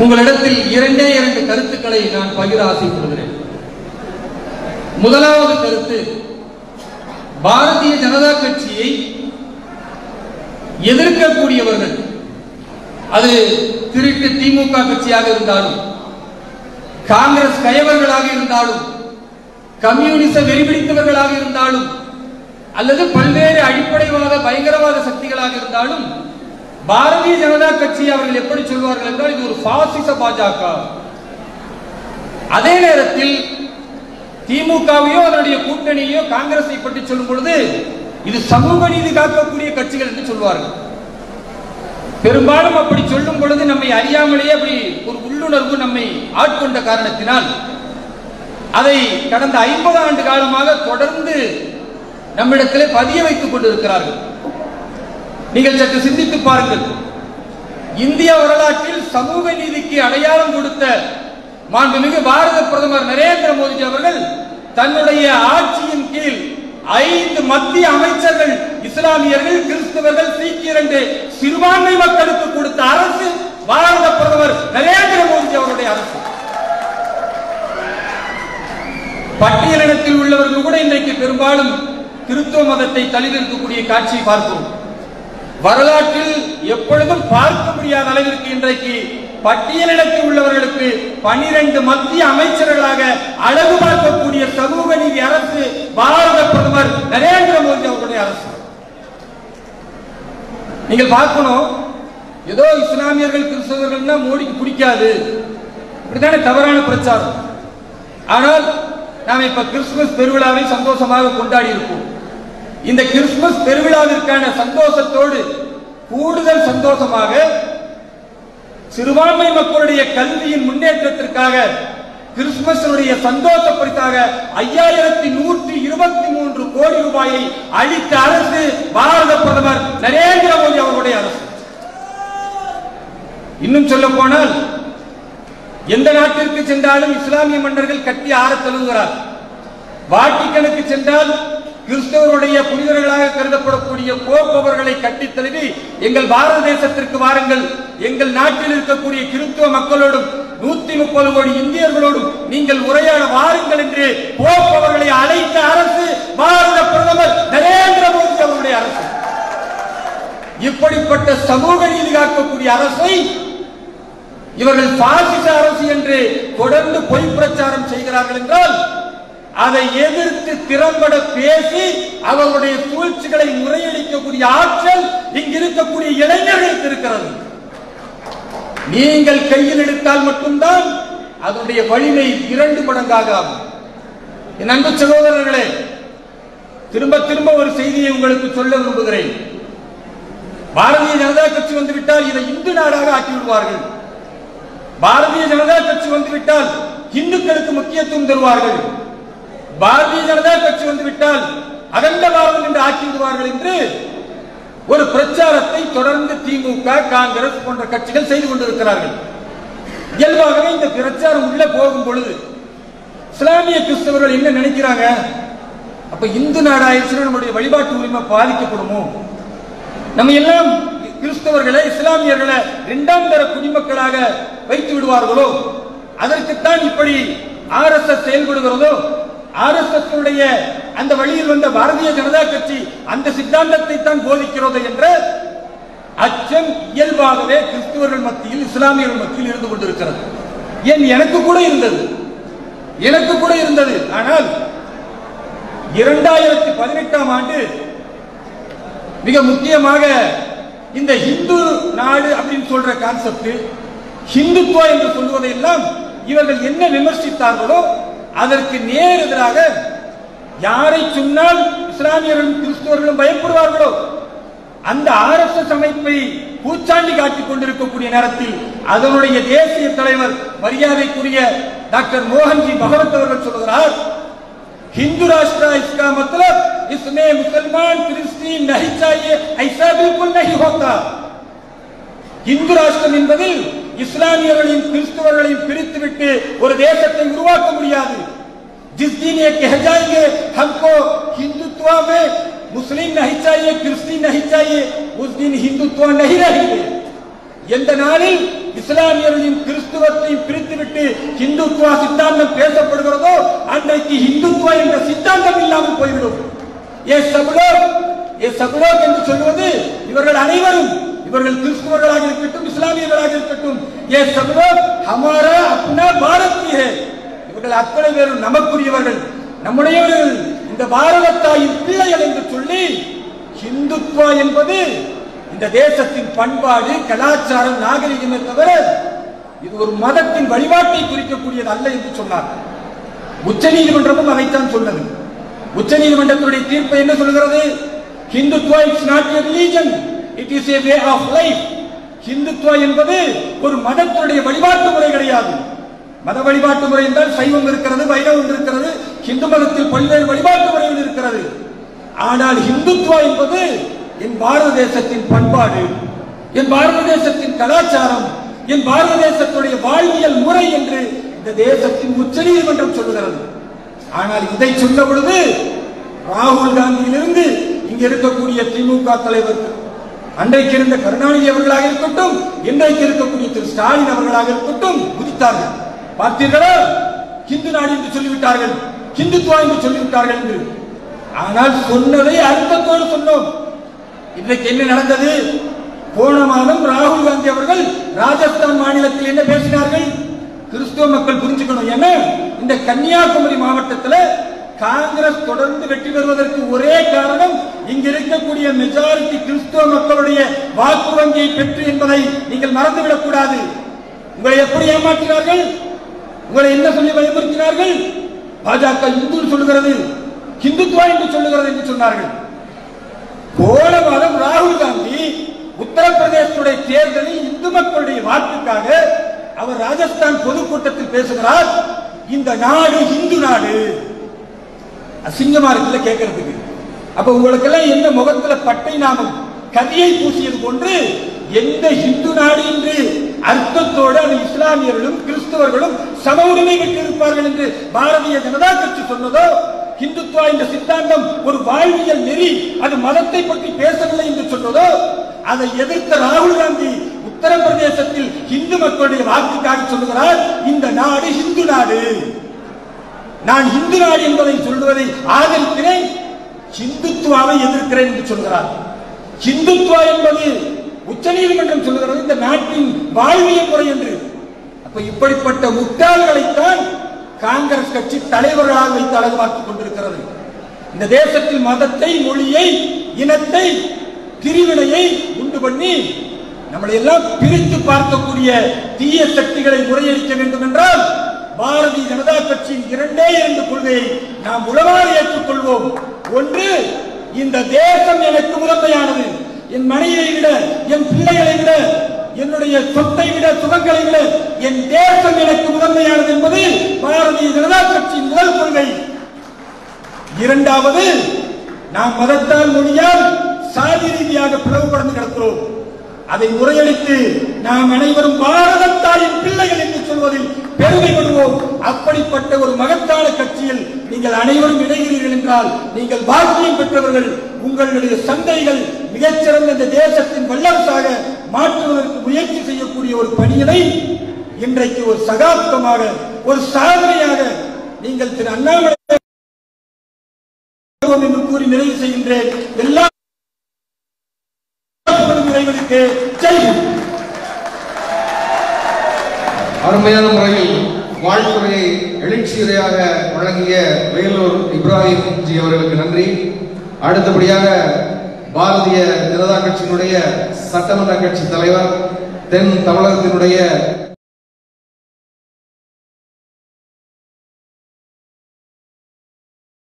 உங்களிடத்தில் இரண்டே இரண்டு கருத்துக்களை நான் பகிர ஆசைப்படுகிறேன் முதலாவது கருத்து பாரதிய ஜனதா கட்சியை எதிர்க்கக்கூடியவர்கள் அது திருட்டு திமுக கட்சியாக இருந்தாலும் காங்கிரஸ் கயவர்களாக இருந்தாலும் கம்யூனிச வெறிபிடித்தவர்களாக இருந்தாலும் அல்லது பல்வேறு அடிப்படைவாத பயங்கரவாத சக்திகளாக இருந்தாலும் பாரதிய ஜனதா கட்சி அவர்கள் எப்படி சொல்வார்கள் என்றால் இது ஒரு பாசிச பாஜக அதே நேரத்தில் திமுகவையோ அதனுடைய கூட்டணியோ காங்கிரஸை பற்றி சொல்லும் பொழுது இது சமூக நீதி காக்கக்கூடிய கட்சிகள் என்று சொல்வார்கள் பெரும்பாலும் அப்படி சொல்லும் பொழுது நம்மை அறியாமலேயே அப்படி ஒரு உள்ளுணர்வு நம்மை ஆட்கொண்ட காரணத்தினால் அதை கடந்த ஐம்பது ஆண்டு காலமாக தொடர்ந்து நம்மிடத்திலே பதிய வைத்துக் கொண்டிருக்கிறார்கள் நீங்கள் சற்று சிந்தித்து பாருங்கள் இந்திய வரலாற்றில் சமூக நீதிக்கு அடையாளம் கொடுத்த மாண்புமிகு பாரத பிரதமர் நரேந்திர மோடி அவர்கள் தன்னுடைய ஆட்சியின் கீழ் ஐந்து மத்திய அமைச்சர்கள் இஸ்லாமியர்கள் கிறிஸ்தவர்கள் சீக்கியர் என்று சிறுபான்மை மக்களுக்கு கொடுத்த அரசு பாரத பிரதமர் நரேந்திர மோடி அவருடைய அரசு பட்டியலினத்தில் உள்ளவர்கள் கூட இன்றைக்கு பெரும்பாலும் கிறிஸ்துவ மதத்தை தழுவிருக்கக்கூடிய காட்சியை பார்க்கிறோம் வரலாற்றில் எப்பொழுதும் பார்க்க முடியாத அளவிற்கு இன்றைக்கு பட்டியலிடத்தில் உள்ளவர்களுக்கு பனிரெண்டு மத்திய அமைச்சர்களாக அழகு பார்க்கக்கூடிய சமூக நீதி அரசு பாரத பிரதமர் நரேந்திர மோடி அவர்களுடைய அரசு நீங்கள் பார்க்கணும் ஏதோ இஸ்லாமியர்கள் கிறிஸ்தவர்கள்னா மோடிக்கு பிடிக்காது இப்படித்தானே தவறான பிரச்சாரம் ஆனால் நாம் இப்ப கிறிஸ்துமஸ் பெருவிழாவை சந்தோஷமாக கொண்டாடி இருக்கோம் இந்த கிறிஸ்துமஸ் பெருவிழாவிற்கான சந்தோஷத்தோடு கூடுதல் சந்தோஷமாக சிறுபான்மை மக்களுடைய கல்வியின் முன்னேற்றத்திற்காக கிறிஸ்துமஸுடைய சந்தோஷ பரிசாக ஐயாயிரத்தி நூற்றி இருபத்தி மூன்று கோடி ரூபாயை அளித்த அரசு பாரத பிரதமர் நரேந்திர மோடி அவர்களுடைய அரசு இன்னும் சொல்ல போனால் எந்த நாட்டிற்கு சென்றாலும் இஸ்லாமிய மன்னர்கள் கட்டி ஆற தழுவுகிறார் வாட்டிக்கனுக்கு சென்றால் கிறிஸ்தவருடைய புனிதர்களாக கருதப்படக்கூடிய போப் அவர்களை கட்டித் தழுவி எங்கள் பாரத தேசத்திற்கு வாருங்கள் எங்கள் நாட்டில் இருக்கக்கூடிய கிறிஸ்துவ மக்களோடும் நூத்தி முப்பது கோடி இந்தியர்களோடும் நீங்கள் உரையாட வாருங்கள் என்று போப் அவர்களை அழைத்த அரசு பாரத பிரதமர் நரேந்திர மோடி அவருடைய அரசு இப்படிப்பட்ட சமூக நீதி காக்கக்கூடிய அரசை இவர்கள் பாசிச அரசு என்று தொடர்ந்து பொய் பிரச்சாரம் செய்கிறார்கள் என்றால் அதை எதிர்த்து திறம்பட பேசி அவர்களுடைய சூழ்ச்சிகளை முறையடிக்கக்கூடிய ஆற்றல் இங்கு இருக்கக்கூடிய இளைஞர்களுக்கு இருக்கிறது நீங்கள் கையில் எடுத்தால் மட்டும்தான் அதனுடைய வலிமை இரண்டு மடங்காக ஆகும் என் அன்பு சகோதரர்களே திரும்ப திரும்ப ஒரு செய்தியை உங்களுக்கு சொல்ல விரும்புகிறேன் பாரதிய ஜனதா கட்சி வந்துவிட்டால் இதை இந்து நாடாக ஆக்கி விடுவார்கள் பாரதிய ஜனதா கட்சி வந்துவிட்டால் இந்துக்களுக்கு முக்கியத்துவம் தருவார்கள் பாரதிய ஜனதா கட்சி வந்துவிட்டால் அகண்ட பாரதம் என்று ஆக்கி விடுவார்கள் என்று ஒரு பிரச்சாரத்தை தொடர்ந்து திமுக காங்கிரஸ் போன்ற கட்சிகள் செய்து கொண்டிருக்கிறார்கள் இயல்பாகவே இந்த பிரச்சாரம் உள்ள போகும் பொழுது இஸ்லாமிய கிறிஸ்தவர்கள் என்ன நினைக்கிறாங்க அப்ப இந்து நாடாயிருச்சுன்னா நம்முடைய வழிபாட்டு உரிமை பாதிக்கப்படுமோ நம்ம எல்லாம் கிறிஸ்தவர்களை இஸ்லாமியர்களை இரண்டாம் தர குடிமக்களாக வைத்து விடுவார்களோ அதற்குத்தான் இப்படி ஆர் எஸ் எஸ் செயல்படுகிறதோ ஆர் எஸ் எஸ் அந்த வழியில் வந்த பாரதிய ஜனதா கட்சி அந்த சித்தாந்தத்தை தான் போதிக்கிறது என்ற அச்சம் இயல்பாகவே கிறிஸ்துவர்கள் மத்தியில் இஸ்லாமியர்கள் மத்தியில் இருந்து கொண்டிருக்கிறது ஏன் எனக்கு கூட இருந்தது எனக்கு கூட இருந்தது ஆனால் இரண்டாயிரத்தி பதினெட்டாம் ஆண்டு மிக முக்கியமாக இந்த இந்து நாடு அப்படின்னு சொல்ற கான்செப்ட் ஹிந்துத்துவா என்று சொல்வதையெல்லாம் இவர்கள் என்ன விமர்சித்தார்களோ அதற்கு நேர் எதிராக யாரை சொன்னால் இஸ்லாமியர்களும் கிறிஸ்துவர்களும் பயப்படுவார்களோ அந்த ஆர் எஸ் எஸ் அமைப்பை பூச்சாண்டி காட்டிக் கொண்டிருக்கக்கூடிய நேரத்தில் அதனுடைய தேசிய தலைவர் மரியாதைக்குரிய டாக்டர் மோகன்ஜி பகவத் அவர்கள் சொல்கிறார் हिंदू राष्ट्र इसका मतलब इसमें मुसलमान क्रिस्टियन नहीं चाहिए ऐसा बिल्कुल नहीं होता இந்து ராஷ்டிரம் என்பதில் இஸ்லாமியர்களையும் கிறிஸ்தவர்களையும் பிரித்துவிட்டு ஒரு தேசத்தை உருவாக்க முடியாது जिस दिन ये कह जाएंगे हमको हिंदुत्व में मुस्लिम नहीं चाहिए क्रिस्ती नहीं चाहिए उस दिन हिंदुत्व नहीं रहेंगे எந்த நாளில் இஸ்லாமியர்களையும் கிறிஸ்துவ விட்டு ஹிந்துத்துவா சித்தாந்தம் பேசப்படுகிறதோ அன்றைக்கு ஹிந்துத்துவா என்ற சித்தாந்தம் இல்லாமல் போய்விடும் ஏ சபுலோக் ஏ சபுலோக் என்று சொல்வது இவர்கள் அனைவரும் இவர்கள் கிறிஸ்துவர்களாக இருக்கட்டும் இஸ்லாமியர்களாக இருக்கட்டும் ஏ சபுலோக் ஹமாரா அப்னா பாரத் ஹே இவர்கள் அத்தனை பேரும் நமக்குரியவர்கள் நம்முடையவர்கள் இந்த பாரத தாயின் பிள்ளைகள் என்று சொல்லி ஹிந்துத்வா என்பது இந்த தேசத்தின் பண்பாடு கலாச்சாரம் நாகரிகமே தவிர இது ஒரு மதத்தின் வழிபாட்டை குறிக்கக்கூடியது அல்ல என்று சொன்னார் உச்ச நீதிமன்றமும் அதைத்தான் சொன்னது உச்ச நீதிமன்றத்துடைய தீர்ப்பு என்ன சொல்கிறது Hindutva it's not a religion it is a way of life Hindutva என்பது ஒரு மதத்தினுடைய வழிபாட்டு முறை கிடையாது மத வழிபாட்டு முறை என்றால் சைவம் இருக்கிறது வைணவம் இருக்கிறது ஹிந்து மதத்தில் பல்வேறு வழிபாட்டு முறைகள் இருக்கிறது ஆனால் ஹிந்துத்வா என்பது என் பாரத தேசத்தின் பண்பாடு என் பாரத தேசத்தின் கலாச்சாரம் என் பாரத தேசத்துடைய வாழ்வியல் முறை என்று இந்த தேசத்தின் உச்ச நீதிமன்றம் சொல்லுகிறது ஆனால் இதை சொன்ன பொழுது ராகுல் காந்தியிலிருந்து இங்க இருக்கக்கூடிய திமுக தலைவர் அன்றைக்கு இருந்த கருணாநிதி அவர்களாக இருக்கட்டும் இன்றைக்கு இருக்கக்கூடிய திரு ஸ்டாலின் அவர்களாக இருக்கட்டும் குதித்தார்கள் பார்த்தீர்களா ஹிந்து நாடு என்று சொல்லிவிட்டார்கள் ஹிந்துத்துவா என்று சொல்லிவிட்டார்கள் என்று ஆனால் சொன்னதை அர்த்தத்தோடு சொன்னோம் இன்றைக்கு என்ன நடந்தது போன மாதம் ராகுல் காந்தி அவர்கள் ராஜஸ்தான் மாநிலத்தில் என்ன பேசினார்கள் கிறிஸ்துவ மக்கள் புரிஞ்சுக்கணும் என்ன இந்த கன்னியாகுமரி மாவட்டத்தில் காங்கிரஸ் தொடர்ந்து வெற்றி பெறுவதற்கு ஒரே காரணம் இங்க இருக்கக்கூடிய மெஜாரிட்டி கிறிஸ்துவ மக்களுடைய வாக்கு வங்கியை பெற்று என்பதை நீங்கள் மறந்துவிடக் கூடாது உங்களை எப்படி ஏமாற்றினார்கள் உங்களை என்ன சொல்லி பயமுறுத்தினார்கள் பாஜக இந்து சொல்லுகிறது ஹிந்துத்வா என்று சொல்லுகிறது என்று சொன்னார்கள் போன மாதம் ராகுல் காந்தி உத்தரப்பிரதேசத்துடைய தேர்தலில் இந்து மக்களுடைய வாக்குக்காக அவர் ராஜஸ்தான் பொதுக்கூட்டத்தில் பேசுகிறார் இந்த நாடு இந்து நாடு அசிங்கமா இருக்குல்ல கேட்கறதுக்கு அப்ப உங்களுக்கு எல்லாம் என்ன முகத்துல பட்டை நாமம் கதியை பூசியது போன்று எந்த இந்து நாடு என்று அர்த்தத்தோடு அது இஸ்லாமியர்களும் கிறிஸ்தவர்களும் சம உரிமை பெற்றிருப்பார்கள் என்று பாரதிய ஜனதா கட்சி சொன்னதோ இந்துத்துவா என்ற சித்தாந்தம் ஒரு வாழ்வியல் நெறி அது மதத்தை பற்றி பேசவில்லை என்று சொன்னதோ அதை எதிர்த்த ராகுல் காந்தி உத்தரப்பிரதேசத்தில் இந்து மக்களுடைய வாக்குக்காக சொல்லுகிறார் இந்த நாடு இந்து நாடு நான் இந்து நாடு என்பதை சொல்வதை ஆதரிக்கிறேன் ஹிந்துத்துவாவை எதிர்க்கிறேன் என்று சொல்கிறார் ஹிந்துத்துவா என்பது உச்ச நீதிமன்றம் சொல்லுகிறது இந்த நாட்டின் வாழ்வியல் முறை என்று அப்ப இப்படிப்பட்ட முட்டாள்களைத்தான் காங்கிரஸ் கட்சி தலைவர்களாக வைத்து அழகுவாக்கிக் கொண்டிருக்கிறது இந்த தேசத்தில் மதத்தை மொழியை இனத்தை பிரிவினையை உண்டு பண்ணி நம்மளை எல்லாம் பிரித்து பார்க்கக்கூடிய தீய சக்திகளை முறையடிக்க வேண்டும் என்றால் பாரதிய ஜனதா கட்சியின் இரண்டே இரண்டு கொள்கையை நாம் உளவாறு ஏற்றுக்கொள்வோம் ஒன்று இந்த தேசம் எனக்கு முதன்மையானது என் மனைவியை விட என் பிள்ளைகளை விட என்னுடைய சொத்தை விட சுகங்களை விட என் தேசம் எனக்கு முதன்மையானது என்பது பாரதிய ஜனதா கட்சியின் முதல் கொள்கை இரண்டாவது நாம் மதத்தால் மொழியால் சாதி ரீதியாக பிளவுபடந்து கிடக்கிறோம் அதை முறையடித்து நாம் அனைவரும் பாரத தாயின் பிள்ளைகள் என்று சொல்வதில் பெருமை கொள்வோம் அப்படிப்பட்ட ஒரு மகத்தான கட்சியில் நீங்கள் அனைவரும் இணைகிறீர்கள் என்றால் நீங்கள் பாக்கியம் பெற்றவர்கள் உங்களுடைய சந்தைகள் மிகச்சிறந்த இந்த தேசத்தின் வல்லரசாக மாற்றுவதற்கு முயற்சி செய்யக்கூடிய ஒரு பணியினை இன்றைக்கு ஒரு சகாப்தமாக ஒரு சாதனையாக நீங்கள் திரு அண்ணாமலை என்று கூறி நிறைவு செய்கின்றேன் எல்லா இறைவனுக்கு ஜெய் ஹிந்த். அருமையான முறையில் வாழ்த்துறையை எழுச்சியுரையாக வழங்கிய வேலூர் இப்ராஹிம் ஜி அவர்களுக்கு நன்றி அடுத்தபடியாக பாரதிய ஜனதா கட்சியினுடைய சட்டமன்ற கட்சி தலைவர் தென் தமிழகத்தினுடைய